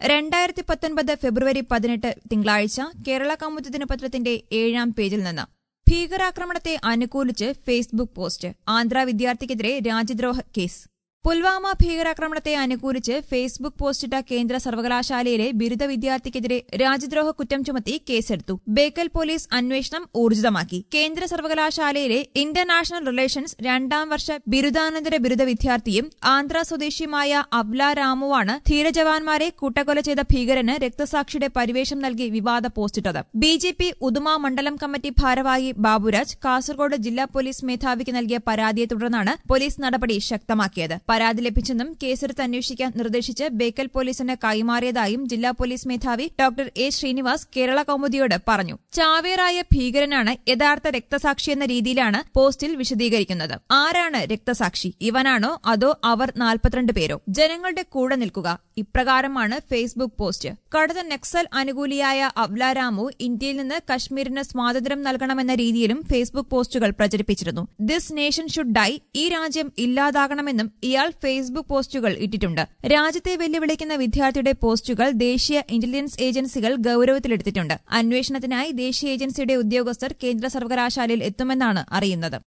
രണ്ടായിരത്തി പത്തൊൻപത് ഫെബ്രുവരി പതിനെട്ട് തിങ്കളാഴ്ച കേരള കൗമുദി ദിനപത്രത്തിന്റെ ഏഴാം പേജിൽ നിന്ന് ഭീകരാക്രമണത്തെ അനുകൂലിച്ച് ഫേസ്ബുക്ക് പോസ്റ്റ് ആന്ധ്ര വിദ്യാർത്ഥിക്കെതിരെ രാജ്യദ്രോഹ കേസ് പുൽവാമ ഭീകരാക്രമണത്തെ അനുകൂലിച്ച് ഫേസ്ബുക്ക് പോസ്റ്റിട്ട കേന്ദ്ര സർവകലാശാലയിലെ ബിരുദ വിദ്യാർത്ഥിക്കെതിരെ രാജ്യദ്രോഹ കുറ്റം ചുമത്തി കേസെടുത്തു ബേക്കൽ പോലീസ് അന്വേഷണം ഊർജിതമാക്കി കേന്ദ്ര സർവകലാശാലയിലെ ഇന്റർനാഷണൽ റിലേഷൻസ് രണ്ടാം വർഷ ബിരുദാനന്തര ബിരുദ വിദ്യാർത്ഥിയും ആന്ധ്ര സ്വദേശിയുമായ അബ്ല രാമുവാണ് ധീരജവാന്മാരെ കൂട്ടക്കൊല ചെയ്ത ഭീകരന് രക്തസാക്ഷിയുടെ പരിവേഷം നൽകി വിവാദ പോസ്റ്റിട്ടത് ബി ജെ പി ഉദുമ മണ്ഡലം കമ്മിറ്റി ഭാരവാഹി ബാബുരാജ് കാസർഗോഡ് ജില്ലാ പോലീസ് മേധാവിക്ക് നൽകിയ പരാതിയെ തുടർന്നാണ് പോലീസ് നടപടി ശക്തമാക്കിയത് പരാതി ലഭിച്ചെന്നും കേസെടുത്ത് അന്വേഷിക്കാൻ നിർദ്ദേശിച്ച് ബേക്കൽ പോലീസിന് കൈമാറിയതായും ജില്ലാ പോലീസ് മേധാവി ഡോക്ടർ എ ശ്രീനിവാസ് കേരള കൌമുദിയോട് പറഞ്ഞു ചാവേറായ ഭീകരനാണ് യഥാർത്ഥ രക്തസാക്ഷി എന്ന രീതിയിലാണ് പോസ്റ്റിൽ വിശദീകരിക്കുന്നത് ആരാണ് രക്തസാക്ഷി ഇവനാണോ അതോ അവർ നാൽപ്പത്തിരണ്ട് പേരോ ജനങ്ങളുടെ കൂടെ നിൽക്കുക ഇപ്രകാരമാണ് ഫേസ്ബുക്ക് പോസ്റ്റ് കടുത്ത നക്സൽ അനുകൂലിയായ അവ്ല രാമു ഇന്ത്യയിൽ നിന്ന് കശ്മീരിന് സ്വാതന്ത്ര്യം നൽകണമെന്ന രീതിയിലും ഫേസ്ബുക്ക് പോസ്റ്റുകൾ പ്രചരിപ്പിച്ചിരുന്നു ദിസ് നേഷൻ ഷുഡ് ഡൈ ഈ രാജ്യം ഇല്ലാതാകണമെന്നും ഇയാൾ ഫേസ്ബുക്ക് പോസ്റ്റുകൾ ഇട്ടിട്ടുണ്ട് രാജ്യത്തെ വെല്ലുവിളിക്കുന്ന വിദ്യാർത്ഥിയുടെ പോസ്റ്റുകൾ ദേശീയ ഇന്റലിജൻസ് ഏജൻസികൾ ഗൌരവത്തിലെടുത്തിട്ടുണ്ട് അന്വേഷണത്തിനായി ദേശീയ ഏജൻസിയുടെ ഉദ്യോഗസ്ഥർ കേന്ദ്ര സർവകലാശാലയിൽ എത്തുമെന്നാണ് അറിയുന്നത്